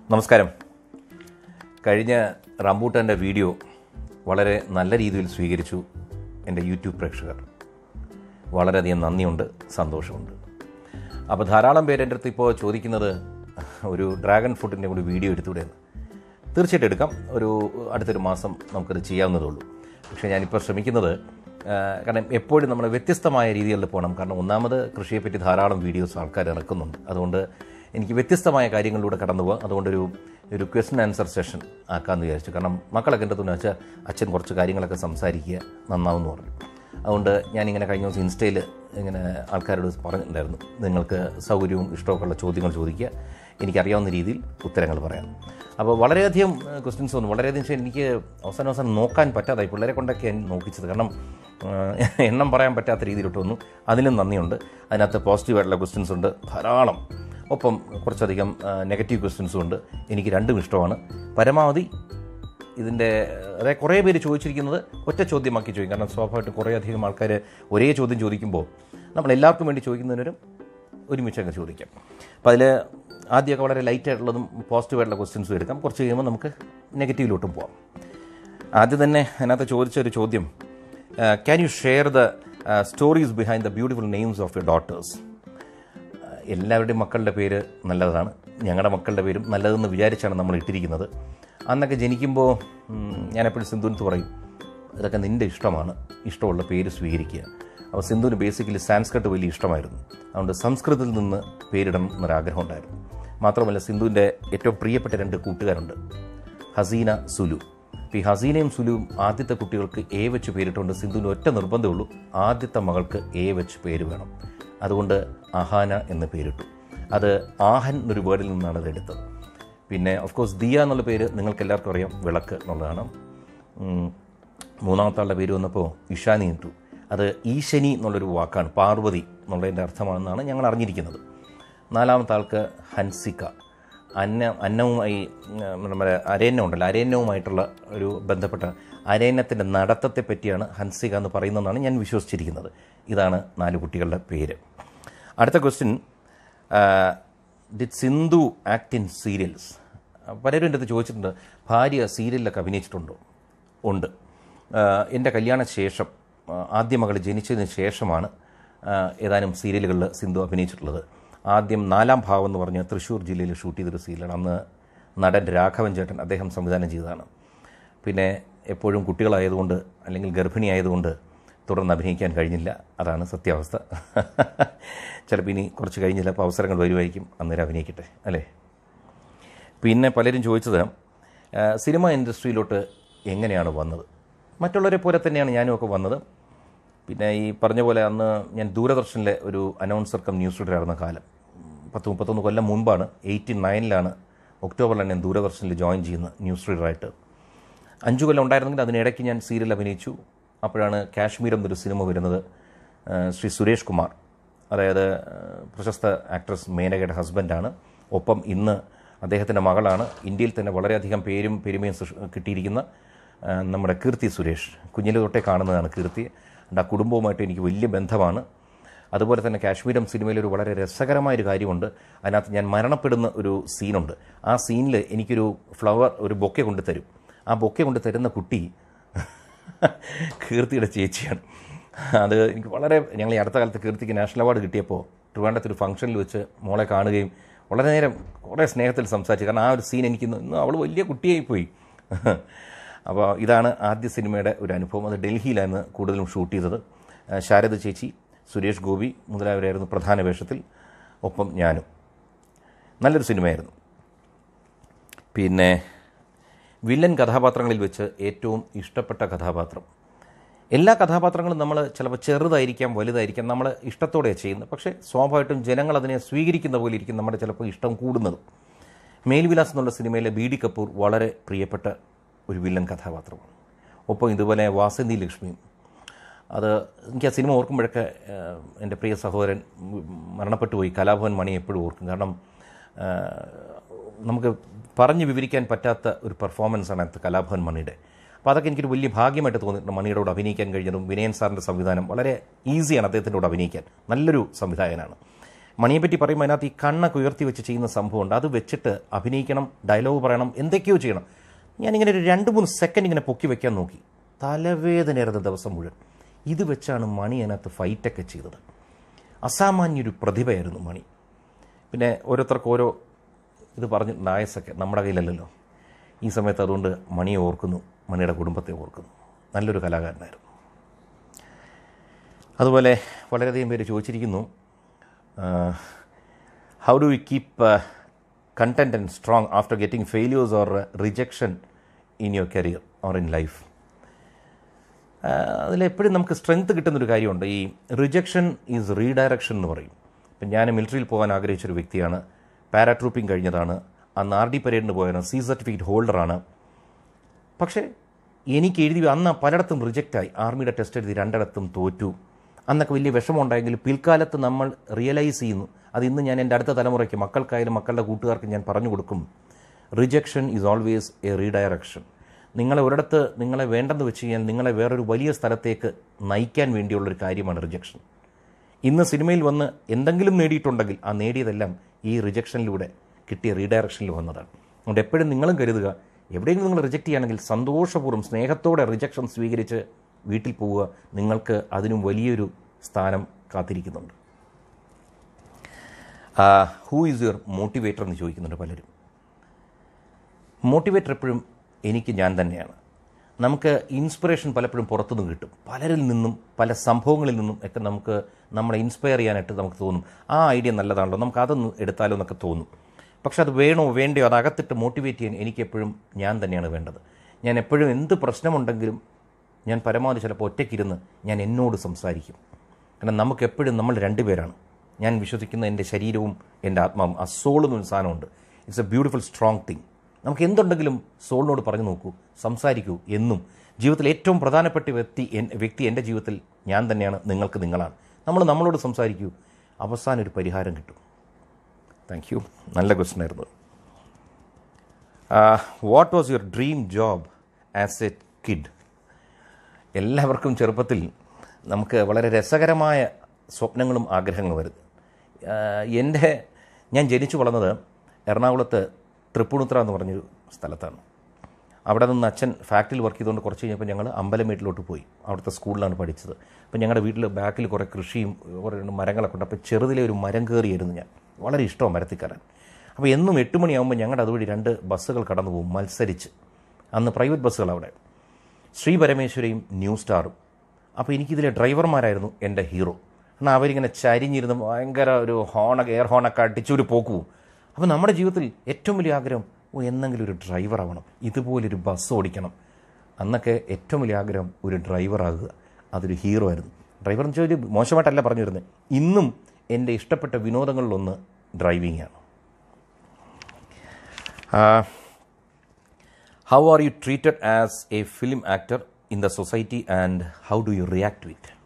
നമസ്കാരം കഴിഞ്ഞ റംബൂട്ടാൻ്റെ വീഡിയോ വളരെ നല്ല രീതിയിൽ സ്വീകരിച്ചു എൻ്റെ യൂട്യൂബ് പ്രേക്ഷകർ വളരെയധികം നന്ദിയുണ്ട് സന്തോഷമുണ്ട് അപ്പോൾ ധാരാളം പേര് എൻ്റെ അടുത്ത് ഇപ്പോൾ ചോദിക്കുന്നത് ഒരു ഡ്രാഗൺ ഫ്രൂട്ടിൻ്റെ കൂടി വീഡിയോ എടുത്തുകൂടെയെന്ന് തീർച്ചയായിട്ടും എടുക്കാം ഒരു അടുത്തൊരു മാസം നമുക്കത് ചെയ്യാവുന്നതേ ഉള്ളൂ പക്ഷേ ഞാനിപ്പോൾ ശ്രമിക്കുന്നത് ആ, കാരണം എപ്പോഴും നമ്മൾ വ്യത്യസ്തമായ രീതികളിൽ പോകണം കാരണം ഒന്നാമത് കൃഷിയെപ്പറ്റി ധാരാളം വീഡിയോസ് ആൾക്കാർ ഇറക്കുന്നുണ്ട് അതുകൊണ്ട് എനിക്ക് വ്യത്യസ്തമായ കാര്യങ്ങളിലൂടെ കടന്നു പോകാം അതുകൊണ്ടൊരു ഒരു ക്വസ്റ്റൻ ആൻസർ സെഷൻ ആക്കാമെന്ന് വിചാരിച്ചു കാരണം മക്കളൊക്കെ എൻ്റെ അടുത്ത് വെച്ചാൽ അച്ഛൻ കുറച്ച് കാര്യങ്ങളൊക്കെ സംസാരിക്കുക നന്നാവെന്ന് പറഞ്ഞു അതുകൊണ്ട് ഞാനിങ്ങനെ കഴിഞ്ഞ ദിവസം ഇൻസ്റ്റയിൽ ഇങ്ങനെ ആൾക്കാരോട് പറഞ്ഞിട്ടുണ്ടായിരുന്നു നിങ്ങൾക്ക് സൗകര്യവും ഇഷ്ടമൊക്കെ ഉള്ള ചോദ്യങ്ങൾ ചോദിക്കുക എനിക്കറിയാവുന്ന രീതിയിൽ ഉത്തരങ്ങൾ പറയാം അപ്പോൾ വളരെയധികം ക്വസ്റ്റ്യൻസ് വന്നു വളരെയധികം പക്ഷേ എനിക്ക് അവസാനം അവസാനം നോക്കാൻ പറ്റാതായി പിള്ളേരെ കൊണ്ടൊക്കെ ഞാൻ നോക്കിച്ചത് കാരണം ആ, എണ്ണം പറയാൻ പറ്റാത്ത രീതിയിലോട്ട് വന്നു അതിലും നന്ദിയുണ്ട് അതിനകത്ത് പോസിറ്റീവായിട്ടുള്ള ക്വസ്റ്റ്യൻസ് ഉണ്ട് ധാരാളം ഒപ്പം കുറച്ചധികം നെഗറ്റീവ് ക്വസ്റ്റ്യൻസും ഉണ്ട് എനിക്ക് രണ്ടും ഇഷ്ടമാണ് പരമാവധി ഇതിൻ്റെ അതായത് കുറേ പേര് ചോദിച്ചിരിക്കുന്നത് ഒറ്റ ചോദ്യമാക്കി ചോദിക്കും കാരണം സ്വാഭാവികമായിട്ടും കുറേ അധികം ആൾക്കാർ ഒരേ ചോദ്യം ചോദിക്കുമ്പോൾ നമ്മൾ എല്ലാവർക്കും വേണ്ടി ചോദിക്കുന്നതിനും ഒരുമിച്ച് അങ്ങ് ചോദിക്കാം അപ്പോൾ അതിൽ ആദ്യമൊക്കെ വളരെ ലൈറ്റ് ആയിട്ടുള്ളതും പോസിറ്റീവ് ആയിട്ടുള്ള ക്വസ്റ്റ്യൻസും എടുക്കാം കുറച്ച് കഴിയുമ്പോൾ നമുക്ക് നെഗറ്റീവിലോട്ടും പോകാം ആദ്യം തന്നെ അതിനകത്ത് ചോദിച്ച ഒരു ചോദ്യം can you share the stories behind the beautiful names of your daughters എല്ലാവരുടെയും മക്കളുടെ പേര് നല്ലതാണ് ഞങ്ങളുടെ മക്കളുടെ പേരും നല്ലതെന്ന് വിചാരിച്ചാണ് നമ്മൾ ഇട്ടിരിക്കുന്നത് അന്നൊക്കെ ജനിക്കുമ്പോൾ ഉം, ഞാനെപ്പോഴും സിന്ധുവിനത്ത് പറയും ഇതൊക്കെ നിൻ്റെ ഇഷ്ടമാണ് ഇഷ്ടമുള്ള പേര് സ്വീകരിക്കുക അപ്പോൾ സിന്ധുവിന് ബേസിക്കലി സാൻസ്ക്രിറ്റ് വലിയ ഇഷ്ടമായിരുന്നു അതുകൊണ്ട് സംസ്കൃതത്തിൽ നിന്ന് പേരിടണം എന്നൊരാഗ്രഹം ഉണ്ടായിരുന്നു മാത്രമല്ല സിന്ധുവിൻ്റെ ഏറ്റവും പ്രിയപ്പെട്ട രണ്ട് കൂട്ടുകാരുണ്ട് ഹസീന സുലു അപ്പോൾ ഈ ഹസീനയും സുലുവും ആദ്യത്തെ കുട്ടികൾക്ക് എ വെച്ച് പേരിട്ടുകൊണ്ട് സിന്ധുവിന് ഒറ്റ നിർബന്ധമേ ഉള്ളൂ ആദ്യത്തെ മകൾക്ക് എ വെച്ച് പേര് വേണം അതുകൊണ്ട് അഹാന എന്ന് പേരിട്ടു അത് ആഹൻ എന്നൊരു വേർഡിൽ നിന്നാണ് അത് എടുത്തത് പിന്നെ ഓഫ് കോഴ്സ് ദിയ എന്നുള്ള പേര് നിങ്ങൾക്ക് എല്ലാവർക്കും അറിയാം വിളക്ക് എന്നുള്ളതാണ് ഉം, മൂന്നാമത്തെ ആളുടെ പേര് വന്നപ്പോൾ ഇഷാനി ഇട്ടു അത് ഈശനി എന്നുള്ളൊരു വാക്കാണ് പാർവതി എന്നുള്ളതിൻ്റെ അർത്ഥമാണെന്നാണ് ഞങ്ങൾ അറിഞ്ഞിരിക്കുന്നത് നാലാമത്തെ ആൾക്ക് ഹൻസിക അന്ന അന്നവുമായി ഉം, നമ്മുടെ അരയന്നം ഉണ്ടല്ലോ അരയന്നവുമായിട്ടുള്ള ഒരു ബന്ധപ്പെട്ട അരയന്നത്തിൻ്റെ നടത്തത്തെ പറ്റിയാണ് ഹൻസിക എന്ന് പറയുന്നതെന്നാണ് ഞാൻ വിശ്വസിച്ചിരിക്കുന്നത് ഇതാണ് നാല് കുട്ടികളുടെ പേര് അടുത്ത question did Sindhu act in serials പലരും എൻ്റെ അടുത്ത് ചോദിച്ചിട്ടുണ്ട് ഭാര്യ സീരിയലിലൊക്കെ അഭിനയിച്ചിട്ടുണ്ടോ ഉണ്ട് ആഹ് എൻ്റെ കല്യാണ ശേഷം ആഹ് ആദ്യ മകൾ ജനിച്ചതിന് ശേഷമാണ് ആഹ് ഏതാനും സീരിയലുകളിൽ സിന്ധു അഭിനയിച്ചിട്ടുള്ളത് ആദ്യം നാലാം ഭാവം എന്ന് പറഞ്ഞ് തൃശ്ശൂർ ജില്ലയിൽ ഷൂട്ട് ചെയ്തൊരു സീരിയലാണ് അന്ന് നടൻ രാഘവൻ ചേട്ടൻ അദ്ദേഹം സംവിധാനം ചെയ്തതാണ് പിന്നെ എപ്പോഴും കുട്ടികളായതുകൊണ്ട് അല്ലെങ്കിൽ ഗർഭിണി ആയതുകൊണ്ട് തുടർന്ന് അഭിനയിക്കാൻ കഴിഞ്ഞില്ല അതാണ് സത്യാവസ്ഥ ചിലപ്പോൾ ഇനി കുറച്ച് കഴിഞ്ഞില്ല അപ്പോൾ അവസരങ്ങൾ വരുമായിരിക്കും അന്നേരം അഭിനയിക്കട്ടെ അല്ലേ പിന്നെ പലരും ചോദിച്ചത് ആ, സിനിമ ഇൻഡസ്ട്രിയിലോട്ട് എങ്ങനെയാണ് വന്നത് മറ്റുള്ളവരെ പോലെ തന്നെയാണ് ഞാനുമൊക്കെ വന്നത് പിന്നെ ഈ പറഞ്ഞ പോലെ അന്ന് ഞാൻ ദൂരദർശനിലെ ഒരു അനൗൺസർ കം ന്യൂസ് റീഡർ ആയിരുന്ന കാലം പത്ത് മുപ്പത്തൊന്ന് കൊല്ലം മുമ്പാണ് എയ്റ്റി നയനിലാണ് ഒക്ടോബറിലാണ് ഞാൻ ദൂരദർശനിൽ ജോയിൻ ചെയ്യുന്നത് ന്യൂസ് റീഡറായിട്ട് അഞ്ചു കൊല്ലം ഉണ്ടായിരുന്നെങ്കിൽ അതിനിടയ്ക്ക് ഞാൻ സീരിയൽ അഭിനയിച്ചു അപ്പോഴാണ് കാശ്മീർ എന്നൊരു സിനിമ വരുന്നത് ആ, ശ്രീ സുരേഷ് കുമാർ അതായത് ആ, പ്രശസ്ത ആക്ട്രസ് മേനകയുടെ ഹസ്ബൻഡാണ് ഒപ്പം ഇന്ന് അദ്ദേഹത്തിൻ്റെ മകളാണ് ഇന്ത്യയിൽ തന്നെ വളരെയധികം പേരും പെരുമയും സൃഷ്- കിട്ടിയിരിക്കുന്ന ആ, നമ്മുടെ കീർത്തി സുരേഷ് കുഞ്ഞിലെ തൊട്ടേ കാണുന്നതാണ് കീർത്തി അതുകൊണ്ട് ആ കുടുംബവുമായിട്ട് എനിക്ക് വലിയ ബന്ധമാണ് അതുപോലെ തന്നെ കാശ്മീരം സിനിമയിൽ ഒരു വളരെ രസകരമായൊരു കാര്യമുണ്ട് അതിനകത്ത് ഞാൻ മരണപ്പെടുന്ന ഒരു സീനുണ്ട് ആ സീനിൽ എനിക്കൊരു ഫ്ലവർ ഒരു ബൊക്കെ കൊണ്ട് തരും ആ ബൊക്കെ കൊണ്ട് തരുന്ന കുട്ടി കീർത്തിയുടെ ചേച്ചിയാണ് അത് എനിക്ക് വളരെ ഞങ്ങൾ ഈ അടുത്ത കാലത്ത് കീർത്തിക്ക് നാഷണൽ അവാർഡ് കിട്ടിയപ്പോൾ ട്രിവാൻഡത്തൊരു ഫംഗ്ഷനിൽ വെച്ച് മോളെ കാണുകയും വളരെ നേരം കുറേ സ്നേഹത്തിൽ സംസാരിച്ചു കാരണം ആ ഒരു സീൻ എനിക്ക് ഇന്ന് ഇന്ന് അവൾ വലിയ കുട്ടിയായി പോയി അപ്പോൾ ഇതാണ് ആദ്യ സിനിമയുടെ ഒരു അനുഭവം അത് ഡൽഹിയിലാണ് കൂടുതലും ഷൂട്ട് ചെയ്തത് ആ, ശാരദ ചേച്ചി സുരേഷ് ഗോപി മുതലായവരായിരുന്നു പ്രധാന വേഷത്തിൽ ഒപ്പം ഞാനും നല്ലൊരു സിനിമയായിരുന്നു പിന്നെ വില്ലൻ കഥാപാത്രങ്ങളിൽ വെച്ച് ഏറ്റവും ഇഷ്ടപ്പെട്ട കഥാപാത്രം എല്ലാ കഥാപാത്രങ്ങളും നമ്മൾ ചിലപ്പോൾ ചെറുതായിരിക്കാം വലുതായിരിക്കാം നമ്മൾ ഇഷ്ടത്തോടെ ചെയ്യുന്നത് പക്ഷേ സ്വാഭാവികമായിട്ടും ജനങ്ങൾ അതിനെ സ്വീകരിക്കുന്ന പോലെ ഇരിക്കും നമ്മുടെ ചിലപ്പോൾ ഇഷ്ടം കൂടുന്നത് മേൽവിലാസ് എന്നുള്ള സിനിമയിലെ ബി ഡി കപൂർ വളരെ പ്രിയപ്പെട്ട ഒരു വില്ലൻ കഥാപാത്രമാണ് ഒപ്പം ഇതുപോലെ വാസന്തി ലക്ഷ്മിയും അത് എനിക്ക് ആ സിനിമ ഓർക്കുമ്പോഴൊക്കെ ഏഹ്, എൻ്റെ പ്രിയ സഹോദരൻ ഉം, മരണപ്പെട്ടു പോയി കലാഭവൻ മണി എപ്പോഴും ഓർക്കും കാരണം ഏഹ്, നമുക്ക് പറഞ്ഞു വിവരിക്കാൻ പറ്റാത്ത ഒരു പെർഫോമൻസാണ് അത് കലാഭവൻ മണിയുടെ അപ്പോൾ അതൊക്കെ എനിക്കൊരു വലിയ ഭാഗ്യമായിട്ട് തോന്നിയിട്ടുണ്ട് മണിയുടെ കൂടെ അഭിനയിക്കാൻ കഴിഞ്ഞതും വിനയൻ സാറിൻ്റെ സംവിധാനം വളരെ ഈസിയാണ് അദ്ദേഹത്തിൻ്റെ കൂടെ അഭിനയിക്കാൻ നല്ലൊരു സംവിധായകനാണ് മണിയെ പറ്റി പറയുമ്പോൾ അതിനകത്ത് ഈ കണ്ണൊക്കെ ഉയർത്തി വെച്ച് ചെയ്യുന്ന സംഭവമുണ്ട് അത് വെച്ചിട്ട് അഭിനയിക്കണം ഡയലോഗ് പറയണം എന്തൊക്കെയോ ചെയ്യണം ഞാനിങ്ങനെ ഒരു രണ്ട് മൂന്ന് സെക്കൻഡ് ഇങ്ങനെ പൊക്കി വെക്കാൻ നോക്കി തലവേദനയായിരുന്ന ദിവസം മുഴുവൻ ഇത് വെച്ചാണ് മണി അതിനകത്ത് ഫൈറ്റൊക്കെ ചെയ്തത് അസാമാന്യൊരു പ്രതിഭയായിരുന്നു മണി പിന്നെ ഓരോരുത്തർക്ക് ഓരോ ഇത് പറഞ്ഞ് നായസൊക്കെ നമ്മുടെ കയ്യിലല്ലല്ലോ ഈ സമയത്ത് അതുകൊണ്ട് മണിയെ ഓർക്കുന്നു മണിയുടെ കുടുംബത്തെ ഓർക്കുന്നു നല്ലൊരു കലാകാരനായിരുന്നു അതുപോലെ വളരെയധികം പേര് ചോദിച്ചിരിക്കുന്നു how do you keep content and strong after getting failures or rejection in your career or in life അതിലെപ്പോഴും നമുക്ക് സ്ട്രെങ്ത് കിട്ടുന്നൊരു കാര്യമുണ്ട് ഈ റിജക്ഷൻ ഈസ് റീഡയറക്ഷൻ എന്ന് പറയും ഇപ്പം ഞാൻ മിലിറ്ററിയിൽ പോകാൻ ആഗ്രഹിച്ചൊരു വ്യക്തിയാണ് പാരാട്രൂപ്പിംഗ് കഴിഞ്ഞതാണ് അന്ന് ആർ ഡി പരേഡിന് പോയാണ് സി സർട്ടിഫിക്കറ്റ് ഹോൾഡറാണ് പക്ഷേ എനിക്ക് എഴുതി അന്ന് പലയിടത്തും റിജക്റ്റായി ആർമിയുടെ ടെസ്റ്റ് എഴുതി രണ്ടിടത്തും തോറ്റു അന്നൊക്കെ വലിയ വിഷമമുണ്ടായെങ്കിൽ പിൽക്കാലത്ത് നമ്മൾ റിയലൈസ് ചെയ്യുന്നു അത് ഇന്ന് ഞാൻ എൻ്റെ അടുത്ത തലമുറയ്ക്ക് മക്കൾക്കായാലും മക്കളുടെ കൂട്ടുകാർക്ക് ഞാൻ പറഞ്ഞു കൊടുക്കും rejection is always a redirection നിങ്ങളെ ഒരിടത്ത് നിങ്ങളെ വേണ്ടെന്ന് വെച്ച് കഴിഞ്ഞാൽ നിങ്ങളെ വേറൊരു വലിയ സ്ഥലത്തേക്ക് നയിക്കാൻ വേണ്ടിയുള്ളൊരു കാര്യമാണ് റിജക്ഷൻ ഇന്ന് സിനിമയിൽ വന്ന് എന്തെങ്കിലും നേടിയിട്ടുണ്ടെങ്കിൽ ആ നേടിയതെല്ലാം ഈ റിജക്ഷനിലൂടെ കിട്ടിയ റീഡയറക്ഷനിൽ വന്നതാണ് അതുകൊണ്ട് എപ്പോഴും നിങ്ങളും കരുതുക എവിടെയെങ്കിലും നിങ്ങൾ റിജക്റ്റ് ചെയ്യുകയാണെങ്കിൽ സന്തോഷപൂർവ്വം സ്നേഹത്തോടെ റിജക്ഷൻ സ്വീകരിച്ച് വീട്ടിൽ പോവുക നിങ്ങൾക്ക് അതിനും വലിയൊരു സ്ഥാനം കാത്തിരിക്കുന്നുണ്ട് ഹൂ ഈസ് യുവർ മോട്ടിവേറ്റർ എന്ന് ചോദിക്കുന്നുണ്ട് പലരും മോട്ടിവേറ്റർ എപ്പോഴും എനിക്ക് ഞാൻ തന്നെയാണ് നമുക്ക് ഇൻസ്പിറേഷൻ പലപ്പോഴും പുറത്തുനിന്ന് കിട്ടും പലരിൽ നിന്നും പല സംഭവങ്ങളിൽ നിന്നും ഒക്കെ നമുക്ക് നമ്മളെ ഇൻസ്പയർ ചെയ്യാനായിട്ട് നമുക്ക് തോന്നും ആ ഐഡിയ നല്ലതാണല്ലോ നമുക്ക് അതൊന്ന് എടുത്താലോ എന്നൊക്കെ തോന്നും പക്ഷെ അത് വേണോ വേണ്ടയോ അത് അകത്തിട്ട് മോട്ടിവേറ്റ് ചെയ്യാൻ എനിക്കെപ്പോഴും ഞാൻ തന്നെയാണ് വേണ്ടത് ഞാൻ എപ്പോഴും എന്ത് പ്രശ്നമുണ്ടെങ്കിലും ഞാൻ പരമാവധി ചിലപ്പോൾ ഒറ്റയ്ക്കിരുന്ന് ഞാൻ എന്നോട് സംസാരിക്കും കാരണം നമുക്ക് എപ്പോഴും നമ്മൾ രണ്ടുപേരാണ് ഞാൻ വിശ്വസിക്കുന്ന എൻ്റെ ശരീരവും എൻ്റെ ആത്മാവും ആ സോൾ എന്നൊരു സാധനമുണ്ട് it's a beautiful strong thing നമുക്ക് എന്തുണ്ടെങ്കിലും സോളിനോട് പറഞ്ഞു നോക്കൂ സംസാരിക്കൂ എന്നും ജീവിതത്തിൽ ഏറ്റവും പ്രധാനപ്പെട്ട വ്യക്തി എൻ- വ്യക്തി എൻ്റെ ജീവിതത്തിൽ ഞാൻ തന്നെയാണ് നിങ്ങൾക്ക് നിങ്ങളാണ് നമ്മൾ നമ്മളോട് സംസാരിക്കൂ അവസാനം ഒരു പരിഹാരം കിട്ടും താങ്ക് യു നല്ല ക്വസ്റ്റൻ ആയിരുന്നു what was your dream job as a kid എല്ലാവർക്കും ചെറുപ്പത്തിൽ നമുക്ക് വളരെ രസകരമായ സ്വപ്നങ്ങളും ആഗ്രഹങ്ങളും വരുന്നു ആഹ് എൻ്റെ ഞാൻ ജനിച്ചു വളർന്നത് എറണാകുളത്ത് തൃപ്പൂണിത്തുറ എന്ന് പറഞ്ഞൊരു സ്ഥലത്താണ് അവിടെ നിന്ന് അച്ഛൻ ഫാക്ടറിയിൽ വർക്ക് ചെയ്തുകൊണ്ട് കുറച്ച് കഴിഞ്ഞപ്പോൾ ഞങ്ങൾ അമ്പലമേട്ടിലോട്ട് പോയി അവിടുത്തെ സ്കൂളിലാണ് പഠിച്ചത് അപ്പോൾ ഞങ്ങളുടെ വീട്ടിൽ ബാക്കിൽ കുറേ കൃഷിയും കുറേ മരങ്ങളൊക്കെ ഉണ്ട് അപ്പോൾ ചെറുതിലെ ഒരു മരം കയറിയായിരുന്നു ഞാൻ വളരെ ഇഷ്ടമാണ് മരത്തിൽ കയറാൻ അപ്പോൾ എന്നും എട്ട് മണിയാകുമ്പോൾ ഞങ്ങളുടെ അതുവഴി രണ്ട് ബസ്സുകൾ കടന്നു പോകും മത്സരിച്ച് അന്ന് പ്രൈവറ്റ് ബസ്സുകൾ അവിടെ ശ്രീ പരമേശ്വരയും ന്യൂ സ്റ്റാറും അപ്പോൾ എനിക്കിതിലെ ഡ്രൈവർമാരായിരുന്നു എൻ്റെ ഹീറോ കാരണം അവരിങ്ങനെ ചരിഞ്ഞിരുന്ന് ഭയങ്കര ഒരു ഹോണൊക്കെ എയർ ഹോണൊക്കെ അടിച്ചൊരു പോക്ക് പോകും അപ്പോൾ നമ്മുടെ ജീവിതത്തിൽ ഏറ്റവും വലിയ ആഗ്രഹം ഓ എന്നെങ്കിലും ഒരു ഡ്രൈവർ ആവണം ഇതുപോലൊരു ബസ് ഓടിക്കണം അന്നൊക്കെ ഏറ്റവും വലിയ ആഗ്രഹം ഒരു ഡ്രൈവർ ആകുക അതൊരു ഹീറോ ആയിരുന്നു ഡ്രൈവർ എന്ന് വെച്ചാൽ ഒരു മോശമായിട്ടല്ല പറഞ്ഞു വരുന്നത് ഇന്നും എൻ്റെ ഇഷ്ടപ്പെട്ട വിനോദങ്ങളിലൊന്ന് ഡ്രൈവിംഗ് ആണ് how are you treated as a film actor in the society and how do you react to it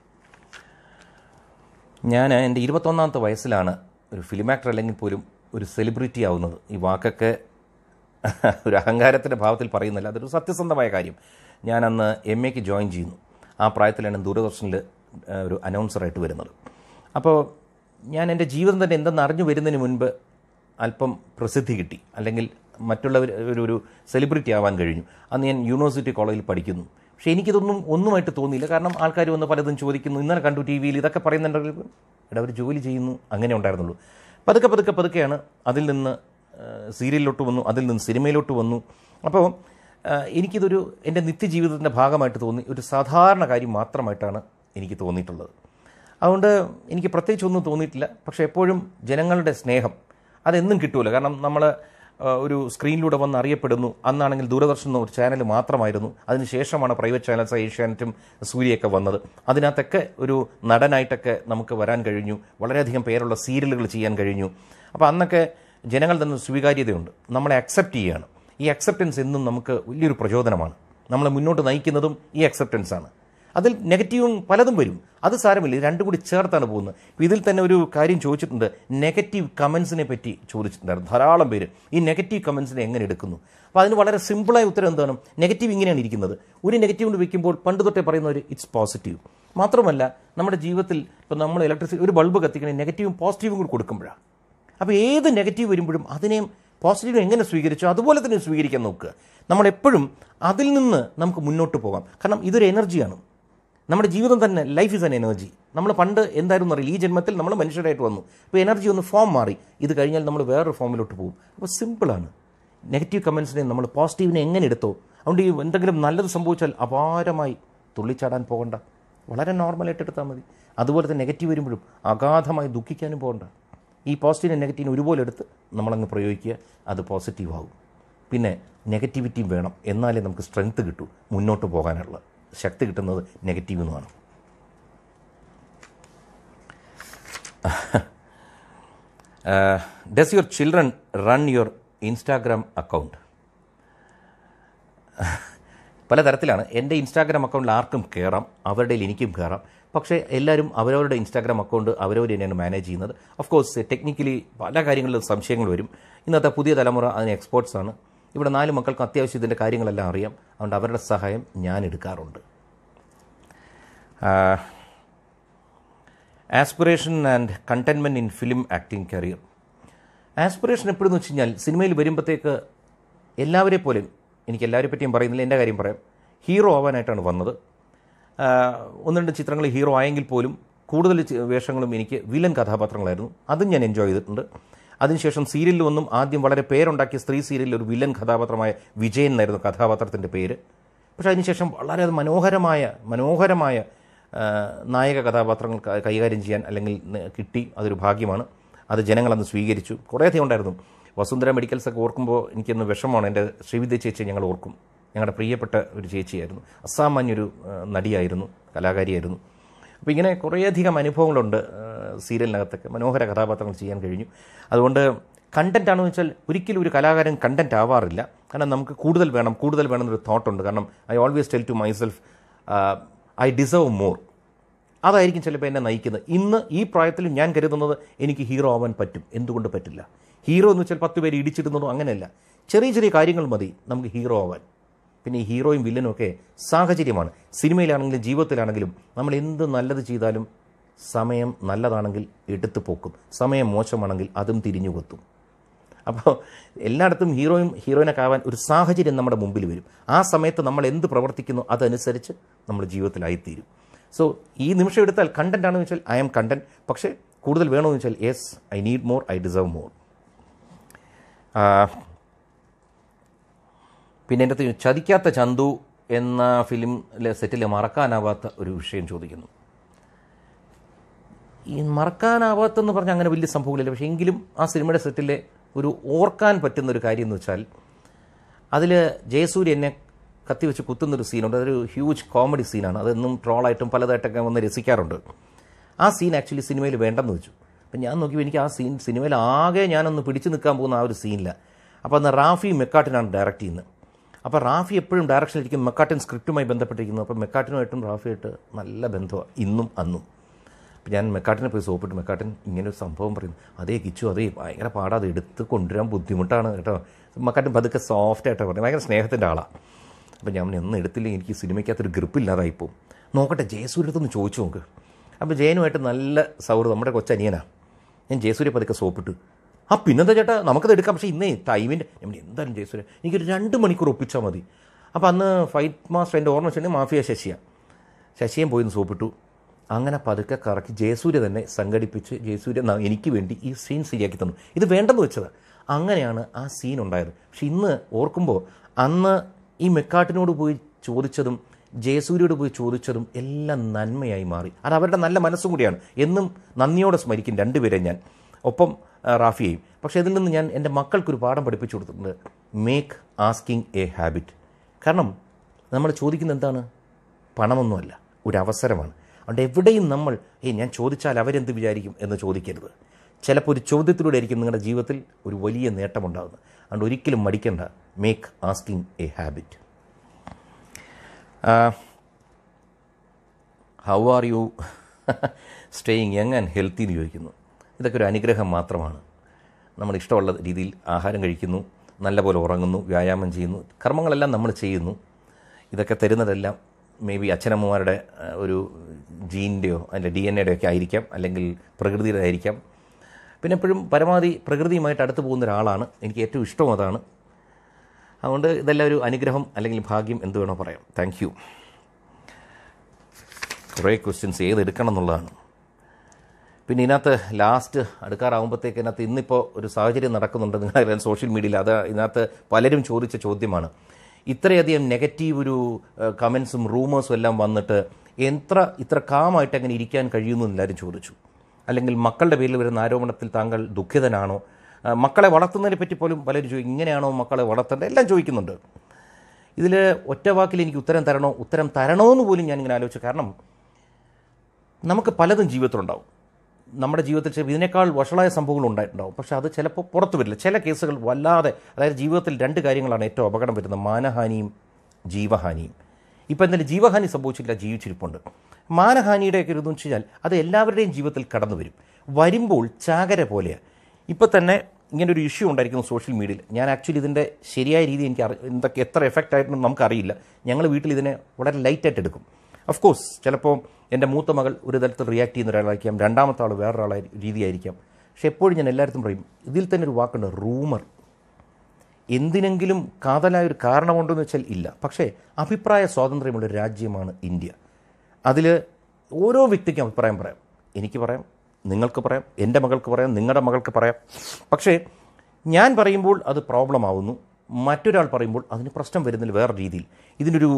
ഞാൻ എൻ്റെ ഇരുപത്തൊന്നാമത്തെ വയസ്സിലാണ് ഒരു ഫിലിം ആക്ടർ അല്ലെങ്കിൽ പോലും ഒരു സെലിബ്രിറ്റി ആവുന്നത് ഈ വാക്കൊക്കെ ഒരു അഹങ്കാരത്തിൻ്റെ ഭാവത്തിൽ പറയുന്നില്ല അതൊരു സത്യസന്ധമായ കാര്യം ഞാൻ അന്ന് എം എക്ക് ജോയിൻ ചെയ്യുന്നു ആ പ്രായത്തിലാണ് ദൂരദർശനിൽ ഒരു അനൗൺസറായിട്ട് വരുന്നത് അപ്പോൾ ഞാൻ എൻ്റെ ജീവിതം തന്നെ എന്തെന്ന് അറിഞ്ഞു വരുന്നതിന് മുൻപ് അല്പം പ്രസിദ്ധി കിട്ടി അല്ലെങ്കിൽ മറ്റുള്ളവർ ഒരു ഒരു സെലിബ്രിറ്റി ആവാൻ കഴിഞ്ഞു അന്ന് ഞാൻ യൂണിവേഴ്സിറ്റി കോളേജിൽ പഠിക്കുന്നു പക്ഷേ എനിക്കിതൊന്നും ഒന്നുമായിട്ട് തോന്നിയില്ല കാരണം ആൾക്കാർ വന്ന് പലതും ചോദിക്കുന്നു ഇന്നലെ കണ്ടു ടി വിയിൽ ഇതൊക്കെ പറയുന്നുണ്ടെങ്കിൽ ഇവിടെ അവർ ജോലി ചെയ്യുന്നു അങ്ങനെ ഉണ്ടായിരുന്നുള്ളൂ പതുക്കെ പതുക്കെ പതുക്കെയാണ് അതിൽ നിന്ന് ആ, സീരിയലിലോട്ട് വന്നു അതിൽ നിന്ന് സിനിമയിലോട്ട് വന്നു അപ്പോൾ ആ, എനിക്കിതൊരു എൻ്റെ നിത്യജീവിതത്തിൻ്റെ ഭാഗമായിട്ട് തോന്നി ഒരു സാധാരണ കാര്യം മാത്രമായിട്ടാണ് എനിക്ക് തോന്നിയിട്ടുള്ളത് അതുകൊണ്ട് എനിക്ക് പ്രത്യേകിച്ച് ഒന്നും തോന്നിയിട്ടില്ല പക്ഷേ എപ്പോഴും ജനങ്ങളുടെ സ്നേഹം അതെന്നും കിട്ടുമല്ലോ കാരണം നമ്മൾ ഒരു സ്ക്രീനിലൂടെ വന്ന് അറിയപ്പെടുന്നു അന്നാണെങ്കിൽ ദൂരദർശൻ എന്ന ഒരു ചാനൽ മാത്രമായിരുന്നു അതിനുശേഷമാണ് പ്രൈവറ്റ് ചാനൽസ് ഏഷ്യാനെറ്റും സൂര്യയൊക്കെ വന്നത് അതിനകത്തൊക്കെ ഒരു നടനായിട്ടൊക്കെ നമുക്ക് വരാൻ കഴിഞ്ഞു വളരെയധികം പേരുള്ള സീരിയലുകൾ ചെയ്യാൻ കഴിഞ്ഞു അപ്പോൾ അന്നൊക്കെ ജനങ്ങൾ തന്നെ സ്വീകാര്യതയുണ്ട് നമ്മളെ അക്സെപ്റ്റ് ചെയ്യുകയാണ് ഈ അക്സെപ്റ്റൻസ് എന്നും നമുക്ക് വലിയൊരു പ്രചോദനമാണ് നമ്മളെ മുന്നോട്ട് നയിക്കുന്നതും ഈ അക്സെപ്റ്റൻസ് ആണ് അതിൽ നെഗറ്റീവും പലതും വരും അത് സാരമില്ല ഇത് രണ്ടും കൂടി ചേർത്താണ് പോകുന്നത് ഇപ്പോൾ ഇതിൽ തന്നെ ഒരു കാര്യം ചോദിച്ചിട്ടുണ്ട് നെഗറ്റീവ് കമൻസിനെ പറ്റി ചോദിച്ചിട്ടുണ്ടായിരുന്നു ധാരാളം പേര് ഈ നെഗറ്റീവ് കമൻസിനെ എങ്ങനെ എടുക്കുന്നു അപ്പോൾ അതിന് വളരെ സിമ്പിളായ ഉത്തരം എന്താണ് നെഗറ്റീവ് ഇങ്ങനെയാണ് ഇരിക്കുന്നത് ഒരു നെഗറ്റീവ് കൊണ്ട് വെക്കുമ്പോൾ പണ്ട് തൊട്ടേ പറയുന്ന ഒരു ഇറ്റ്സ് പോസിറ്റീവ് മാത്രമല്ല നമ്മുടെ ജീവിതത്തിൽ ഇപ്പോൾ നമ്മൾ ഇലക്ട്രിസിറ്റി ഒരു ബൾബ് കത്തിക്കണേ നെഗറ്റീവും പോസിറ്റീവും കൂടി കൊടുക്കുമ്പോഴാണ് അപ്പോൾ ഏത് നെഗറ്റീവ് വരുമ്പോഴും അതിനെയും പോസിറ്റീവ് എങ്ങനെ സ്വീകരിച്ചോ അതുപോലെ തന്നെ സ്വീകരിക്കാൻ നോക്കുക നമ്മളെപ്പോഴും അതിൽ നിന്ന് നമുക്ക് മുന്നോട്ട് പോകാം കാരണം ഇതൊരു എനർജിയാണ് നമ്മുടെ ജീവിതം തന്നെ ലൈഫ് ഇസ് ആൻ എനർജി നമ്മൾ പണ്ട് എന്തായിരുന്നു അറിയില്ല ഈ ജന്മത്തിൽ നമ്മൾ മനുഷ്യരായിട്ട് വന്നു അപ്പോൾ എനർജി ഒന്ന് ഫോം മാറി ഇത് കഴിഞ്ഞാൽ നമ്മൾ വേറൊരു ഫോമിലോട്ട് പോകും അപ്പോൾ സിമ്പിളാണ് നെഗറ്റീവ് കമൻസിനെ നമ്മൾ പോസിറ്റീവിനെ എങ്ങനെ എടുത്തോ അതുകൊണ്ട് ഈ എന്തെങ്കിലും നല്ലത് സംഭവിച്ചാൽ അപാരമായി തുള്ളിച്ചാടാൻ പോകണ്ട വളരെ നോർമലായിട്ട് എടുത്താൽ മതി അതുപോലെ തന്നെ നെഗറ്റീവ് വരുമ്പോഴും അഗാധമായി ദുഃഖിക്കാനും പോകണ്ട ഈ പോസിറ്റീവിനെ നെഗറ്റീവിനെ ഒരുപോലെ എടുത്ത് നമ്മളങ്ങ് പ്രയോഗിക്കുക അത് പോസിറ്റീവ് ആകും പിന്നെ നെഗറ്റിവിറ്റിയും വേണം എന്നാലേ നമുക്ക് സ്ട്രെങ്ത് കിട്ടൂ മുന്നോട്ട് പോകാനുള്ള ശക്തി കിട്ടുന്നത് നെഗറ്റീവ് നിന്നാണ് does your children run your Instagram account പലതരത്തിലാണ് എൻ്റെ ഇൻസ്റ്റാഗ്രാം അക്കൗണ്ടിൽ ആർക്കും കയറാം അവരുടെ എനിക്കും കയറാം പക്ഷേ എല്ലാവരും അവരവരുടെ ഇൻസ്റ്റാഗ്രാം അക്കൗണ്ട് അവരവർ തന്നെയാണ് മാനേജ് ചെയ്യുന്നത് ഓഫ് കോഴ്സ് ടെക്നിക്കലി പല കാര്യങ്ങളിലും സംശയങ്ങൾ വരും ഇന്നത്തെ പുതിയ തലമുറ അതിന് എക്സ്പേർട്സ് ആണ് ഇവിടെ നാല് മക്കൾക്ക് അത്യാവശ്യം ഇതിൻ്റെ കാര്യങ്ങളെല്ലാം അറിയാം അതുകൊണ്ട് അവരുടെ സഹായം ഞാൻ എടുക്കാറുണ്ട് aspiration and contentment in film acting career aspiration എപ്പോഴെന്ന് വെച്ച് കഴിഞ്ഞാൽ സിനിമയിൽ വരുമ്പോഴത്തേക്ക് എല്ലാവരെ പോലെയും എനിക്ക് എല്ലാവരെ പറ്റിയും പറയുന്നില്ല എൻ്റെ കാര്യം പറയാം ഹീറോ ആവാനായിട്ടാണ് വന്നത് ഒന്ന് രണ്ട് ചിത്രങ്ങളിൽ ഹീറോ ആയെങ്കിൽ പോലും കൂടുതൽ ചി- വേഷങ്ങളും എനിക്ക് വില്ലൻ കഥാപാത്രങ്ങളായിരുന്നു അതും ഞാൻ എൻജോയ് ചെയ്തിട്ടുണ്ട് അതിനുശേഷം സീരിയലിൽ ഒന്നും ആദ്യം വളരെ പേരുണ്ടാക്കിയ സ്ത്രീ സീരിയലിൽ ഒരു വില്ലൻ കഥാപാത്രമായ വിജയൻ എന്നായിരുന്നു കഥാപാത്രത്തിൻ്റെ പേര് പക്ഷേ അതിനുശേഷം വളരെ മനോഹരമായ മനോഹരമായ ആ, നായക കഥാപാത്രങ്ങൾ ക- കൈകാര്യം ചെയ്യാൻ അല്ലെങ്കിൽ ന- കിട്ടി അതൊരു ഭാഗ്യമാണ് അത് ജനങ്ങളന്ന് സ്വീകരിച്ചു കുറേയധികം ഉണ്ടായിരുന്നു വസുന്ധര മെഡിക്കൽസ് ഒക്കെ ഓർക്കുമ്പോൾ എനിക്കൊന്ന് വിഷമമാണ് എൻ്റെ ശ്രീവിദ്യ ചേച്ചി ഞങ്ങൾ ഓർക്കും ഞങ്ങളുടെ പ്രിയപ്പെട്ട ഒരു ചേച്ചിയായിരുന്നു അസാമാന്യൊരു ആ, നടിയായിരുന്നു കലാകാരിയായിരുന്നു അപ്പോൾ ഇങ്ങനെ കുറേയധികം അനുഭവങ്ങളുണ്ട് ആ, സീരിയലിനകത്തൊക്കെ മനോഹര കഥാപാത്രങ്ങൾ ചെയ്യാൻ കഴിഞ്ഞു അതുകൊണ്ട് കണ്ടന്റ് ആണെന്ന് വെച്ചാൽ ഒരിക്കലും ഒരു കലാകാരൻ കണ്ടന്റ് ആവാറില്ല കാരണം നമുക്ക് കൂടുതൽ വേണം കൂടുതൽ വേണം എന്നൊരു തോട്ടുണ്ട് കാരണം I always tell to myself I deserve more അതായിരിക്കും ചിലപ്പോൾ എന്നെ നയിക്കുന്നത് ഇന്ന് ഈ പ്രായത്തിൽ ഞാൻ കരുതുന്നത് എനിക്ക് ഹീറോ ആവാൻ പറ്റും എന്തുകൊണ്ട് പറ്റില്ല ഹീറോ എന്ന് വെച്ചാൽ പത്ത് പേര് ഇടിച്ചിടുന്നതോ അങ്ങനെയല്ല ചെറിയ ചെറിയ കാര്യങ്ങൾ മതി നമുക്ക് ഹീറോ ആവാൻ പിന്നെ ഈ ഹീറോയും വില്ലനും ഒക്കെ സാഹചര്യമാണ് സിനിമയിലാണെങ്കിലും ജീവിതത്തിലാണെങ്കിലും നമ്മൾ എന്ത് നല്ലത് ചെയ്താലും സമയം നല്ലതാണെങ്കിൽ എടുത്തു പോക്കും സമയം മോശമാണെങ്കിൽ അതും തിരിഞ്ഞു കൊത്തും അപ്പോൾ എല്ലായിടത്തും ഹീറോയും ഹീറോയിനൊക്കെ ആവാൻ ഒരു സാഹചര്യം നമ്മുടെ മുമ്പിൽ വരും ആ സമയത്ത് നമ്മൾ എന്ത് പ്രവർത്തിക്കുന്നു അതനുസരിച്ച് നമ്മൾ ജീവിതത്തിലായിത്തീരും സോ ഈ നിമിഷം എടുത്താൽ കണ്ടന്റ് ആണെന്ന് വെച്ചാൽ ഐ എം കണ്ടന്റ് പക്ഷേ കൂടുതൽ വേണമെന്ന് വെച്ചാൽ yes I need more I deserve more പിന്നെ എൻ്റെ അടുത്ത് ചതിക്കാത്ത ചന്തു എന്ന ഫിലിമിലെ സെറ്റിൽ മറക്കാനാവാത്ത ഒരു വിഷയം ചോദിക്കുന്നു ഈ മറക്കാനാവാത്തെന്ന് പറഞ്ഞാൽ അങ്ങനെ വലിയ സംഭവങ്ങളില്ല പക്ഷേ എങ്കിലും ആ സിനിമയുടെ സെറ്റിലെ ഒരു ഓർക്കാൻ പറ്റുന്ന ഒരു കാര്യം എന്ന് വെച്ചാൽ അതിൽ ജയസൂര്യ എന്നെ കത്തിവെച്ച് കുത്തുന്നൊരു സീനുണ്ട് അതൊരു ഹ്യൂജ് കോമഡി സീനാണ് അതെന്നും ട്രോളായിട്ടും പലതായിട്ടൊക്കെ വന്ന് രസിക്കാറുണ്ട് ആ സീൻ ആക്ച്വലി സിനിമയിൽ വേണ്ടെന്ന് വെച്ചു അപ്പം ഞാൻ നോക്കിയപ്പോൾ എനിക്ക് ആ സീൻ സിനിമയിൽ ആകെ ഞാനൊന്ന് പിടിച്ചു നിൽക്കാൻ പോകുന്ന ആ ഒരു സീനില്ല അപ്പോൾ അന്ന് റാഫി മെക്കാട്ടിനാണ് ഡയറക്റ്റ് ചെയ്യുന്നത് അപ്പോൾ റാഫി എപ്പോഴും ഡയറക്ഷനിലിരിക്കും മെക്കാട്ടിൻ സ്ക്രിപ്റ്റുമായി ബന്ധപ്പെട്ടിരിക്കുന്നു അപ്പോൾ മെക്കാട്ടിനുമായിട്ടും റാഫിയായിട്ട് നല്ല ബന്ധമാണ് ഇന്നും അന്നും അപ്പം ഞാൻ മെക്കാട്ടിനെ പോയി സോപ്പിട്ട് മെക്കാട്ടൻ ഇങ്ങനെ ഒരു സംഭവം പറയുന്നു അതേ കിച്ചു അതേ ഭയങ്കര പാടാ അത് എടുത്ത് കൊണ്ടുവരാൻ ബുദ്ധിമുട്ടാണ് കേട്ടോ മെക്കാട്ടൻ പതുക്കെ സോഫ്റ്റ് ആയിട്ടാണ് പറയുന്നത് ഭയങ്കര സ്നേഹത്തിൻ്റെ ആളാണ് അപ്പം ഞാൻ ഒന്നും എടുത്തില്ലെങ്കിൽ എനിക്ക് സിനിമയ്ക്കകത്തൊരു ഗ്രിപ്പില്ലാതായി പോകും നോക്കട്ടെ ജയസൂര്യത്തൊന്ന് ചോദിച്ചു നോക്ക് അപ്പോൾ ജയനുമായിട്ട് നല്ല സൗഹൃദം നമ്മുടെ കൊച്ചനിയനാണ് ഞാൻ ജയസൂര്യ പതുക്കെ സോപ്പിട്ട് ആ പിന്നെന്താ ചേട്ടാ നമുക്കത് എടുക്കാം പക്ഷേ ഇന്നേ ടൈമിൻ്റെ ഞാൻ എന്തായാലും ജയസൂര്യ എനിക്കൊരു രണ്ട് മണിക്കൂർ ഒപ്പിച്ചാൽ മതി അപ്പോൾ അന്ന് ഫൈറ്റ് മാസ്റ്റർ എൻ്റെ ഓർമ്മ വെച്ചിട്ടുണ്ടെങ്കിൽ മാഫിയ ശശിയാണ് ശശിയും പോയി ഒന്ന് സോപ്പിട്ടു അങ്ങനെ പതുക്കെ കറക്കി ജയസൂര്യ തന്നെ സംഘടിപ്പിച്ച് ജയസൂര്യ ന- എനിക്ക് വേണ്ടി ഈ സീൻ ശരിയാക്കി തന്നു ഇത് വേണ്ടെന്ന് വെച്ചത് അങ്ങനെയാണ് ആ സീൻ ഉണ്ടായത് പക്ഷെ ഇന്ന് ഓർക്കുമ്പോൾ അന്ന് ഈ മെക്കാട്ടിനോട് പോയി ചോദിച്ചതും ജയസൂര്യയോട് പോയി ചോദിച്ചതും എല്ലാം നന്മയായി മാറി അത് അവരുടെ നല്ല മനസ്സും കൂടിയാണ് എന്നും നന്ദിയോടെ സ്മരിക്കും രണ്ടുപേരെ ഞാൻ ഒപ്പം ആ, റാഫിയെയും പക്ഷേ ഇതിൽ നിന്ന് ഞാൻ എൻ്റെ മക്കൾക്കൊരു പാഠം പഠിപ്പിച്ചു കൊടുത്തിട്ടുണ്ട് മേക്ക് ആസ്കിങ് എ ഹാബിറ്റ് കാരണം നമ്മൾ ചോദിക്കുന്നത് എന്താണ് പണമൊന്നുമല്ല ഒരു അവസരമാണ് അതുകൊണ്ട് എവിടെയും നമ്മൾ ഏയ് ഞാൻ ചോദിച്ചാൽ അവരെന്ത് വിചാരിക്കും എന്ന് ചോദിക്കരുത് ചിലപ്പോൾ ഒരു ചോദ്യത്തിലൂടെ ആയിരിക്കും നിങ്ങളുടെ ജീവിതത്തിൽ ഒരു വലിയ നേട്ടമുണ്ടാകുന്നത് അതുകൊണ്ട് ഒരിക്കലും മടിക്കണ്ട make asking a habit how are you staying young and healthy എന്ന് ചോദിക്കുന്നു ഇതൊക്കെ ഒരു അനുഗ്രഹം മാത്രമാണ് നമ്മൾ ഇഷ്ടമുള്ള രീതിയിൽ ആഹാരം കഴിക്കുന്നു നല്ലപോലെ ഉറങ്ങുന്നു വ്യായാമം ചെയ്യുന്നു കർമ്മങ്ങളെല്ലാം നമ്മൾ ചെയ്യുന്നു ഇതൊക്കെ തരുന്നതെല്ലാം മേ ബി അച്ഛനമ്മമാരുടെ ആ, ഒരു ജീനിൻ്റെയോ അതിൻ്റെ ഡി എൻ എയുടെ ഒക്കെ ആയിരിക്കാം അല്ലെങ്കിൽ പ്രകൃതിയുടെ ആയിരിക്കാം പിന്നെ എപ്പോഴും പരമാവധി പ്രകൃതിയുമായിട്ട് അടുത്ത് പോകുന്ന ഒരാളാണ് എനിക്ക് ഏറ്റവും ഇഷ്ടം അതാണ് അതുകൊണ്ട് ഇതെല്ലാം ഒരു അനുഗ്രഹം അല്ലെങ്കിൽ ഭാഗ്യം എന്ത് വേണോ പറയാം താങ്ക് യു കുറേ ക്വസ്റ്റ്യൻസ് ഏതെടുക്കണം എന്നുള്ളതാണ് പിന്നെ ഇതിനകത്ത് ലാസ്റ്റ് അടുക്കാറാകുമ്പോഴത്തേക്ക് ഇതിനകത്ത് ഇന്നിപ്പോൾ ഒരു സാഹചര്യം നടക്കുന്നുണ്ട് നിങ്ങളറിയാൻ സോഷ്യൽ മീഡിയയിൽ അത് ഇതിനകത്ത് പലരും ചോദിച്ച ചോദ്യമാണ് ഇത്രയധികം നെഗറ്റീവ് ഒരു കമൻസും റൂമേഴ്സും എല്ലാം വന്നിട്ട് എത്ര ഇത്ര കാമായിട്ട് എങ്ങനെ ഇരിക്കാൻ കഴിയുന്നു എന്ന് എല്ലാവരും ചോദിച്ചു അല്ലെങ്കിൽ മക്കളുടെ പേരിൽ വരുന്ന ആരോപണത്തിൽ താങ്കൾ ദുഃഖിതനാണോ ആ, മക്കളെ വളർത്തുന്നതിനെ പറ്റി പോലും പലരും ചോദിക്കും ഇങ്ങനെയാണോ മക്കളെ വളർത്തേണ്ടത് എല്ലാം ചോദിക്കുന്നുണ്ട് ഇതിൽ ഒറ്റ വാക്കിൽ എനിക്ക് ഉത്തരം തരണോ ഉത്തരം തരണോ എന്ന് പോലും ഞാനിങ്ങനെ ആലോചിച്ചു കാരണം നമുക്ക് പലതും ജീവിതത്തിലുണ്ടാവും നമ്മുടെ ജീവിതത്തിൽ ചില ഇതിനേക്കാൾ വഷളായ സംഭവങ്ങൾ ഉണ്ടായിട്ടുണ്ടാവും പക്ഷെ അത് ചിലപ്പോൾ പുറത്തു വരില്ല ചില കേസുകൾ വല്ലാതെ അതായത് ജീവിതത്തിൽ രണ്ട് കാര്യങ്ങളാണ് ഏറ്റവും അപകടം വരുന്നത് മാനഹാനിയും ജീവഹാനിയും ഇപ്പം എന്തായാലും ജീവഹാനി സംഭവിച്ചില്ല ജീവിച്ചിരിപ്പുണ്ട് മാനഹാനിയുടെയൊക്കെ ഒരു ഇതെന്ന് വെച്ച് കഴിഞ്ഞാൽ അത് എല്ലാവരുടെയും ജീവിതത്തിൽ കടന്നു വരും വരുമ്പോൾ ചാകര പോലെയാണ് ഇപ്പം തന്നെ ഇങ്ങനെ ഒരു ഇഷ്യൂ ഉണ്ടായിരിക്കുന്നു സോഷ്യൽ മീഡിയയിൽ ഞാൻ ആക്ച്വലി ഇതിൻ്റെ ശരിയായ രീതി എനിക്ക് അറി എന്തൊക്കെ എത്ര എഫക്റ്റ് ആയിട്ടൊന്നും നമുക്കറിയില്ല ഞങ്ങൾ വീട്ടിൽ ഇതിനെ വളരെ ലൈറ്റായിട്ട് എടുക്കും ഓഫ് കോഴ്സ് ചിലപ്പോൾ എൻ്റെ മൂത്ത മകൾ ഒരു തരത്തിൽ റിയാക്ട് ചെയ്യുന്ന ഒരാളായിരിക്കാം രണ്ടാമത്തെ ആൾ വേറൊരാളായി രീതിയായിരിക്കാം പക്ഷെ എപ്പോഴും ഞാൻ എല്ലായിടത്തും പറയും ഇതിൽ തന്നെ ഒരു വാക്കുണ്ട് റൂമർ എന്തിനെങ്കിലും കാതലായ ഒരു കാരണമുണ്ടെന്ന് വെച്ചാൽ ഇല്ല പക്ഷേ അഭിപ്രായ സ്വാതന്ത്ര്യമുള്ള ഒരു രാജ്യമാണ് ഇന്ത്യ അതിൽ ഓരോ വ്യക്തിക്കും അഭിപ്രായം പറയാം എനിക്ക് പറയാം നിങ്ങൾക്ക് പറയാം എൻ്റെ മകൾക്ക് പറയാം നിങ്ങളുടെ മകൾക്ക് പറയാം പക്ഷേ ഞാൻ പറയുമ്പോൾ അത് പ്രോബ്ലം ആവുന്നു മറ്റൊരാൾ പറയുമ്പോൾ അതിന് പ്രശ്നം വരുന്നില്ല വേറെ രീതിയിൽ ഇതിനൊരു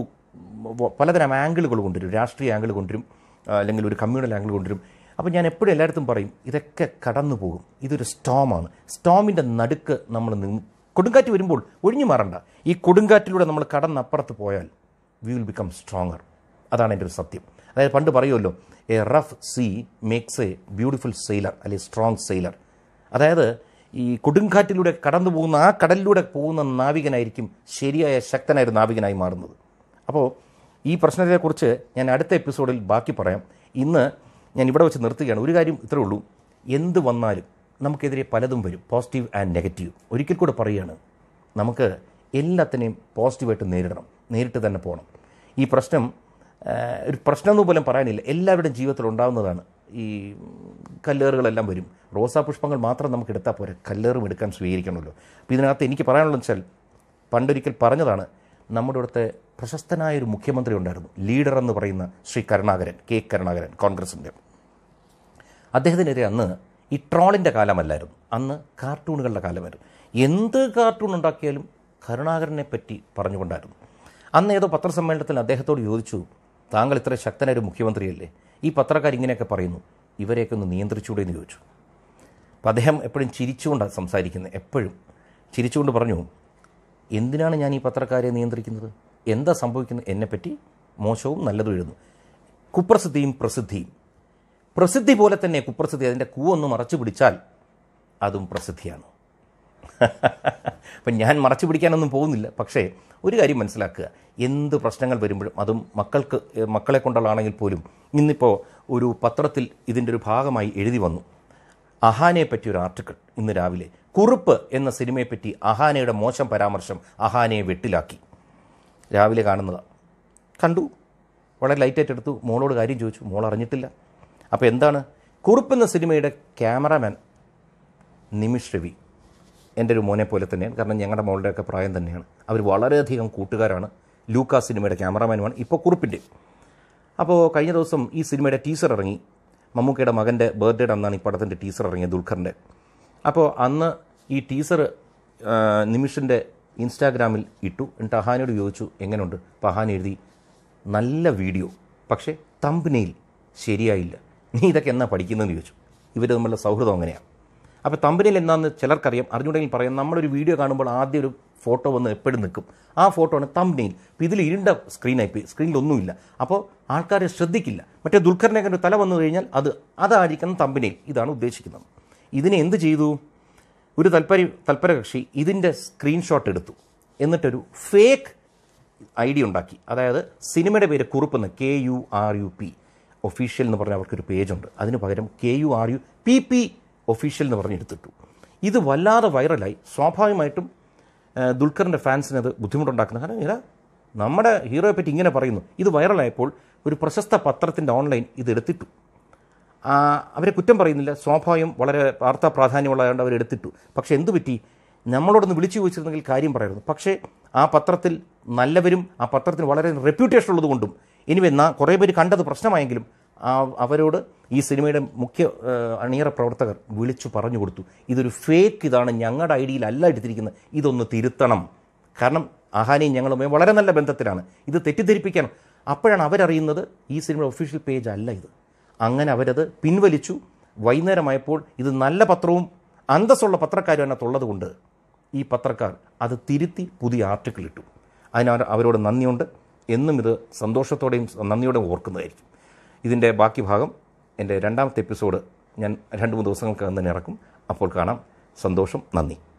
വ- പലതരം ആംഗിളുകൾ കൊണ്ടുവരും രാഷ്ട്രീയ ആംഗിൾ കൊണ്ടുവരും ആ, അല്ലെങ്കിൽ ഒരു കമ്മ്യൂണൽ ആംഗിൾ കൊണ്ടുവരും അപ്പോൾ ഞാൻ എപ്പോഴും എല്ലായിടത്തും പറയും ഇതൊക്കെ കടന്നു പോകും ഇതൊരു സ്റ്റോമാണ് സ്റ്റോമിൻ്റെ നടുക്ക് നമ്മൾ നിന്ന് കൊടുങ്കാറ്റ് വരുമ്പോൾ ഒഴിഞ്ഞു മാറണ്ട ഈ കൊടുങ്കാറ്റിലൂടെ നമ്മൾ കടന്നപ്പുറത്ത് പോയാൽ വി വിൽ ബിക്കം സ്ട്രോങ്ങർ അതാണ് എൻ്റെ ഒരു സത്യം അതായത് പണ്ട് പറയുമല്ലോ a rough sea makes a beautiful sailor അല്ലെങ്കിൽ സ്ട്രോങ് സെയിലർ അതായത് ഈ കൊടുങ്കാറ്റിലൂടെ കടന്നു പോകുന്ന ആ കടലിലൂടെ പോകുന്ന നാവികനായിരിക്കും ശരിയായ ശക്തനായ ഒരു നാവികനായി മാറുന്നത് അപ്പോൾ ഈ പ്രശ്നത്തെക്കുറിച്ച് ഞാൻ അടുത്ത എപ്പിസോഡിൽ ബാക്കി പറയാം ഇന്ന് ഞാൻ ഇവിടെ വെച്ച് നിർത്തുകയാണ് ഒരു കാര്യം ഇത്രേ ഉള്ളൂ എന്ത് വന്നാലും നമുക്കെതിരെ പലതും വരും പോസിറ്റീവ് ആൻഡ് നെഗറ്റീവ് ഒരിക്കൽ കൂടെ പറയുകയാണ് നമുക്ക് എല്ലാത്തിനെയും പോസിറ്റീവായിട്ട് നേരിടണം നേരിട്ട് തന്നെ പോകണം ഈ പ്രശ്നം ആ, ഒരു പ്രശ്നം എന്ന് പോലും പറയാനില്ല എല്ലാവരുടെയും ജീവിതത്തിൽ ഉണ്ടാകുന്നതാണ് ഈ കല്ലേറുകളെല്ലാം വരും റോസാ പുഷ്പങ്ങൾ മാത്രം നമുക്ക് എടുത്താൽ പോരെ കല്ലേറും എടുക്കാൻ സ്വീകരിക്കണമല്ലോ അപ്പോൾ ഇതിനകത്ത് എനിക്ക് പറയാനുള്ളത് വെച്ചാൽ പണ്ടൊരിക്കൽ പറഞ്ഞതാണ് നമ്മുടെ ഇവിടുത്തെ പ്രശസ്തനായ ഒരു മുഖ്യമന്ത്രി ഉണ്ടായിരുന്നു ലീഡർ എന്ന് പറയുന്ന ശ്രീ കരുണാകരൻ കെ കരുണാകരൻ കോൺഗ്രസിൻ്റെ അദ്ദേഹത്തിനെതിരെ അന്ന് ഈ ട്രോളിൻ്റെ കാലമല്ലായിരുന്നു അന്ന് കാർട്ടൂണുകളുടെ കാലമായിരുന്നു എന്ത് കാർട്ടൂൺ ഉണ്ടാക്കിയാലും കരുണാകരനെ പറ്റി പറഞ്ഞുകൊണ്ടായിരുന്നു അന്ന് ഏതോ പത്രസമ്മേളനത്തിൽ അദ്ദേഹത്തോട് ചോദിച്ചു താങ്കൾ ഇത്ര ശക്തനായ ഒരു മുഖ്യമന്ത്രിയല്ലേ ഈ പത്രക്കാർ ഇങ്ങനെയൊക്കെ പറയുന്നു ഇവരെയൊക്കെ ഒന്ന് നിയന്ത്രിച്ചൂടെ എന്ന് ചോദിച്ചു അപ്പം അദ്ദേഹം എപ്പോഴും ചിരിച്ചുകൊണ്ടാണ് സംസാരിക്കുന്നത് എപ്പോഴും ചിരിച്ചുകൊണ്ട് പറഞ്ഞു എന്തിനാണ് ഞാൻ ഈ പത്രക്കാരെ നിയന്ത്രിക്കുന്നത് എന്താ സംഭവിക്കുന്നത് എന്നെപ്പറ്റി മോശവും നല്ലതും എഴുതുന്നു കുപ്രസിദ്ധിയും പ്രസിദ്ധിയും പ്രസിദ്ധി പോലെ തന്നെ കുപ്രസിദ്ധി അതിൻ്റെ കൂവൊന്ന് മറച്ചു പിടിച്ചാൽ അതും പ്രസിദ്ധിയാണ് അപ്പം ഞാൻ മറച്ചു പിടിക്കാനൊന്നും പോകുന്നില്ല പക്ഷേ ഒരു കാര്യം മനസ്സിലാക്കുക എന്ത് പ്രശ്നങ്ങൾ വരുമ്പോഴും അതും മക്കൾക്ക് ഏഹ്, മക്കളെ കൊണ്ടുള്ളതാണെങ്കിൽ പോലും ഇന്നിപ്പോൾ ഒരു പത്രത്തിൽ ഇതിൻ്റെ ഒരു ഭാഗമായി എഴുതി വന്നു അഹാനയെ പറ്റി ഒരു ആർട്ടിക്കിൾ ഇന്ന് രാവിലെ കുറുപ്പ് എന്ന സിനിമയെപ്പറ്റി അഹാനയുടെ മോശം പരാമർശം അഹാനയെ വെട്ടിലാക്കി രാവിലെ കാണുന്നതാണ് കണ്ടു വളരെ ലൈറ്റായിട്ട് എടുത്തു മോളോട് കാര്യം ചോദിച്ചു മോൾ അറിഞ്ഞിട്ടില്ല അപ്പോൾ എന്താണ് കുറുപ്പ് എന്ന സിനിമയുടെ ക്യാമറാമാൻ നിമിഷ് രവി എൻ്റെ ഒരു മോനെ പോലെ തന്നെയാണ് കാരണം ഞങ്ങളുടെ മോളുടെയൊക്കെ പ്രായം തന്നെയാണ് അവർ വളരെയധികം കൂട്ടുകാരാണ് ലൂക്ക സിനിമയുടെ ക്യാമറാമാനുമാണ് ഇപ്പോൾ കുറുപ്പിൻ്റെ അപ്പോൾ കഴിഞ്ഞ ദിവസം ഈ സിനിമയുടെ ടീസർ ഇറങ്ങി മമ്മൂക്കയുടെ മകൻ്റെ ബർത്ത്ഡേയുടെ അന്നാണ് ഈ പടത്തിൻ്റെ ടീസർ ഇറങ്ങിയത് ദുൽഖറിൻ്റെ അപ്പോൾ അന്ന് ഈ ടീസർ നിമിഷിൻ്റെ ഇൻസ്റ്റാഗ്രാമിൽ ഇട്ടു എന്നിട്ട് അഹാനോട് ചോദിച്ചു എങ്ങനെയുണ്ട് അപ്പോൾ അഹാൻ എഴുതി നല്ല വീഡിയോ പക്ഷേ തമ്പനയിൽ ശരിയായില്ല നീ ഇതൊക്കെ എന്നാ പഠിക്കുന്നതെന്ന് ചോദിച്ചു ഇവർ തമ്മിലുള്ള സൗഹൃദം അങ്ങനെയാണ് അപ്പോൾ തമ്പനിയിൽ എന്താണെന്ന് ചിലർക്കറിയാം അറിഞ്ഞുണ്ടെങ്കിൽ പറയാം നമ്മളൊരു വീഡിയോ കാണുമ്പോൾ ആദ്യം ഒരു ഫോട്ടോ വന്ന് എപ്പോഴും നിൽക്കും ആ ഫോട്ടോ ആണ് തമ്പനിയിൽ അപ്പോൾ ഇതിൽ ഇരുണ്ട സ്ക്രീനായി പോയി സ്ക്രീനിലൊന്നുമില്ല അപ്പോൾ ആൾക്കാരെ ശ്രദ്ധിക്കില്ല മറ്റേ ദുൽഖറിനെ കണ്ട് തല വന്നു കഴിഞ്ഞാൽ അത് അതായിരിക്കണം തമ്പനിയിൽ ഇതാണ് ഉദ്ദേശിക്കുന്നത് ഇതിനെ എന്ത് ചെയ്തു ഒരു തൽപര തൽപര കക്ഷി ഇതിൻ്റെ സ്ക്രീൻഷോട്ട് എടുത്തു എന്നിട്ടൊരു ഫേക്ക് ഐ ഡി ഉണ്ടാക്കി അതായത് സിനിമയുടെ പേര് കുറുപ്പെന്ന് K U R U P official എന്ന് പറഞ്ഞ അവർക്കൊരു പേജുണ്ട് അതിന് പകരം K U R U P P official എന്ന് പറഞ്ഞ് എടുത്തിട്ടു ഇത് വല്ലാതെ വൈറലായി സ്വാഭാവികമായിട്ടും ആ, ദുൽഖറിൻ്റെ ഫാൻസിന് അത് ബുദ്ധിമുട്ടുണ്ടാക്കുന്ന കാരണം ഇതാ നമ്മുടെ ഹീറോയെ പറ്റി ഇങ്ങനെ പറയുന്നു ഇത് വൈറലായപ്പോൾ ഒരു പ്രശസ്ത പത്രത്തിൻ്റെ ഓൺലൈൻ ഇത് എടുത്തിട്ടു ആ, അവരെ കുറ്റം പറയുന്നില്ല സ്വാഭാവികം വളരെ വാർത്താ പ്രാധാന്യമുള്ളതുകൊണ്ട് അവരെടുത്തിട്ടു പക്ഷേ എന്തു പറ്റി നമ്മളോടൊന്ന് വിളിച്ചു ചോദിച്ചിരുന്നെങ്കിൽ കാര്യം പറയായിരുന്നു പക്ഷേ ആ പത്രത്തിൽ നല്ലവരും ആ പത്രത്തിന് വളരെ റെപ്യൂട്ടേഷൻ ഉള്ളതുകൊണ്ടും ഇനി എന്നാ കുറേ പേര് കണ്ടത് പ്രശ്നമായെങ്കിലും ആ അവരോട് ഈ സിനിമയുടെ മുഖ്യ ആ, അണിയറ പ്രവർത്തകർ വിളിച്ചു പറഞ്ഞു കൊടുത്തു ഇതൊരു ഫേക്ക് ഇതാണ് ഞങ്ങളുടെ ഐഡിയയിലല്ല എടുത്തിരിക്കുന്നത് ഇതൊന്ന് തിരുത്തണം കാരണം ആഹാനിയും ഞങ്ങളുമായി വളരെ നല്ല ബന്ധത്തിലാണ് ഇത് തെറ്റിദ്ധരിപ്പിക്കാൻ അപ്പോഴാണ് അവരറിയുന്നത് ഈ സിനിമയുടെ ഒഫീഷ്യൽ പേജ് അല്ല ഇത് അങ്ങനെ അവരത് പിൻവലിച്ചു വൈകുന്നേരമായപ്പോൾ ഇത് നല്ല പത്രവും അന്തസ്സുള്ള പത്രക്കാരും അതിനകത്തുള്ളത് കൊണ്ട് ഈ പത്രക്കാർ അത് തിരുത്തി പുതിയ ആർട്ടിക്കിൾ ഇട്ടു അതിന് അവരോട് നന്ദിയുണ്ട് എന്നും ഇത് സന്തോഷത്തോടെയും നന്ദിയോടെയും ഓർക്കുന്നതായിരിക്കും ഇതിൻ്റെ ബാക്കി ഭാഗം എൻ്റെ രണ്ടാമത്തെ എപ്പിസോഡ് ഞാൻ രണ്ട് മൂന്ന് ദിവസങ്ങൾക്കകം തന്നെ ഇറക്കും അപ്പോൾ കാണാം സന്തോഷം നന്ദി